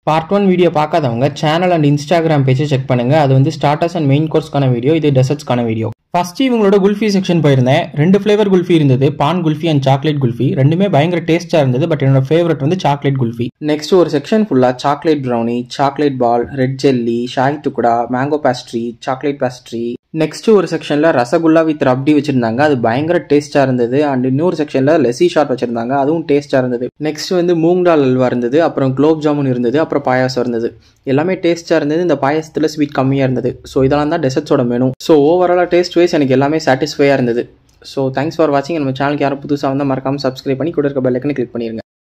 part one video பார்க்காதவங்க channel and Instagram பேஜை check பண்ணுங்க அது வந்து ஸ்டார்டர்ஸ் அண்ட் மெயின் கோர்ஸ்க்கான வீடியோ இது டெசர்ட்ஸ்க்கான வீடியோ ஃபர்ஸ்ட் இவங்களோட குல்ஃபி செக்ஷன் போயிருந்தேன் ரெண்டு ஃப்ளேவர் குல்ஃபி இருந்தது பான் குல்ஃபி அண்ட் சாக்லேட் குல்ஃபி ரெண்டுமே பயங்கர டேஸ்டா இருந்தது பட் என்னோட ஃபேவரட் வந்து சாக்லேட் குல்ஃபி நெக்ஸ்ட் ஒரு செக்ஷன் ஃபுல்லா chocolate brownie chocolate ball red jelly shahi tukda mango pastry chocolate pastry next ஒரு செக்ஷன்ல ரசகுல்லா வித் ரப்டி வச்சிருந்தாங்க அது பயங்கர டேஸ்டா இருந்தது அண்ட் இன்னொரு செக்ஷன்ல லெசி ஷாட் வச்சிருந்தாங்க அதுவும் டேஸ்டா இருந்தது நெக்ஸ்ட் வந்து மூங் தால் அல்வா இருந்தது அப்புறம் குலோப் ஜாமுன் இருந்தது அப்புறம் பாயாசம் இருந்தது எல்லாமே டேஸ்டா இருந்தது இந்த பாயாசத்துல ஸ்வீட் கம்மியா இருந்தது ஸோ இதெல்லாம் தான் டெசர்ட்ஸோட மெனு ஸோ ஓவராலாக டேஸ்ட் வைஸ் எனக்கு எல்லாமே சாட்டிஸ்ஃபையாக இருந்தது ஸோ தேங்க்ஸ் ஃபார் வாட்சிங் நம்ம சேனலுக்கு யாரும் புதுசாக வந்தால் மறக்காம சப்ஸ்கிரைப் பண்ணி கூட இருக்க பெல்லைக்கனை கிளிக் பண்ணிருங்க